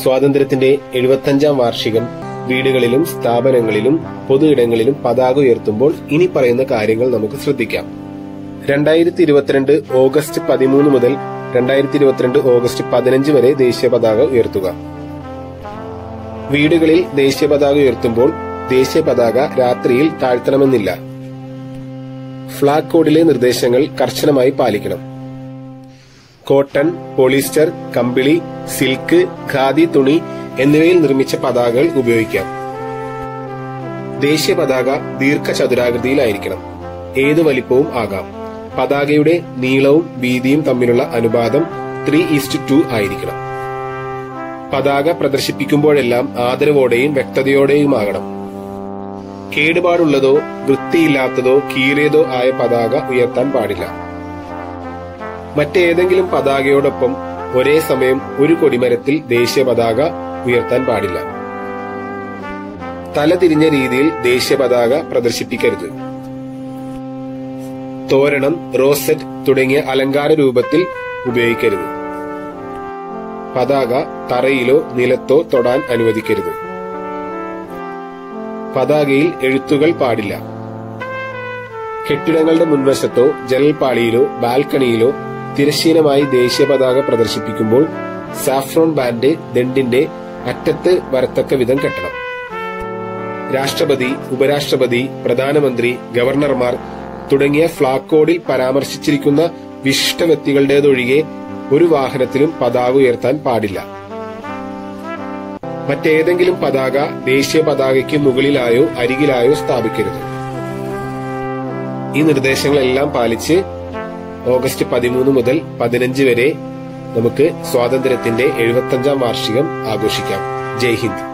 സ്വാതന്ത്ര്യത്തിന്റെ എഴുപത്തഞ്ചാം വാർഷികം വീടുകളിലും സ്ഥാപനങ്ങളിലും പൊതു ഇടങ്ങളിലും പതാക ഉയർത്തുമ്പോൾ ഇനി പറയുന്ന കാര്യങ്ങൾ നമുക്ക് ശ്രദ്ധിക്കാം രണ്ടായിരത്തി ഇരുപത്തിരണ്ട് ഓഗസ്റ്റ് പതിമൂന്ന് മുതൽ രണ്ടായിരത്തി ഇരുപത്തിരണ്ട് ഓഗസ്റ്റ് പതിനഞ്ച് വരെ ദേശീയ പതാക ഉയർത്തുക വീടുകളിൽ ദേശീയ പതാക ഉയർത്തുമ്പോൾ ദേശീയ പതാക രാത്രിയിൽ താഴ്ത്തണമെന്നില്ല ഫ്ളാഗ് കോഡിലെ നിർദ്ദേശങ്ങൾ കർശനമായി പാലിക്കണം കോട്ടൺ പോളിസ്റ്റർ കമ്പിളി സിൽക്ക് ഖാദി തുണി എന്നിവയിൽ നിർമ്മിച്ച പതാകകൾ ഉപയോഗിക്കാം ദേശീയ പതാക ദീർഘചതുരാകൃതിയിലായിരിക്കണം ഏത് വലിപ്പവും ആകാം പതാകയുടെ നീളവും വീതിയും തമ്മിലുള്ള അനുപാതം ത്രീ ഈസ്റ്റ് ടു ആയിരിക്കണം പതാക പ്രദർശിപ്പിക്കുമ്പോഴെല്ലാം ആദരവോടെയും വ്യക്തതയോടെയുമാകണം കേടുപാടുള്ളതോ വൃത്തിയില്ലാത്തതോ കീറിയതോ ആയ പതാക ഉയർത്താൻ പാടില്ല മറ്റേതെങ്കിലും പതാകയോടൊപ്പം ഒരേ സമയം ഒരു കൊടിമരത്തിൽ ദേശീയ പതാക ഉയർത്താൻ പാടില്ല തല തിരിഞ്ഞ രീതിയിൽ ദേശീയ പതാക പ്രദർശിപ്പിക്കരുത് തോരണം റോസെറ്റ് തുടങ്ങിയ അലങ്കാര രൂപത്തിൽ ഉപയോഗിക്കരുത് പതാക തറയിലോ നിലത്തോ തൊടാൻ അനുവദിക്കരുത് പതാകയിൽ എഴുത്തുകൾ പാടില്ല കെട്ടിടങ്ങളുടെ മുൻവശത്തോ ജനൽപ്പാളിയിലോ ബാൽക്കണിയിലോ തിരശ്ചീനമായി ദേശീയ പതാക പ്രദർശിപ്പിക്കുമ്പോൾ സാഫ്രോൺ ബാൻഡ് ദണ്ടിന്റെ അറ്റത്ത് വരത്തക്ക വിധം കെട്ടണം രാഷ്ട്രപതി ഉപരാഷ്ട്രപതി പ്രധാനമന്ത്രി ഗവർണർമാർ തുടങ്ങിയ ഫ്ളാഗ് കോഡിൽ പരാമർശിച്ചിരിക്കുന്ന വിശിഷ്ട വ്യക്തികളുടേതൊഴികെ ഒരു വാഹനത്തിലും പതാക ഉയർത്താൻ പാടില്ല മറ്റേതെങ്കിലും പതാക ദേശീയ പതാകയ്ക്ക് മുകളിലായോ അരികിലായോ സ്ഥാപിക്കരുത് ഈ നിർദ്ദേശങ്ങളെല്ലാം പാലിച്ച് ഓഗസ്റ്റ് പതിമൂന്ന് മുതൽ പതിനഞ്ച് വരെ നമുക്ക് സ്വാതന്ത്ര്യത്തിന്റെ എഴുപത്തഞ്ചാം വാർഷികം ആഘോഷിക്കാം ജയ് ഹിന്ദ്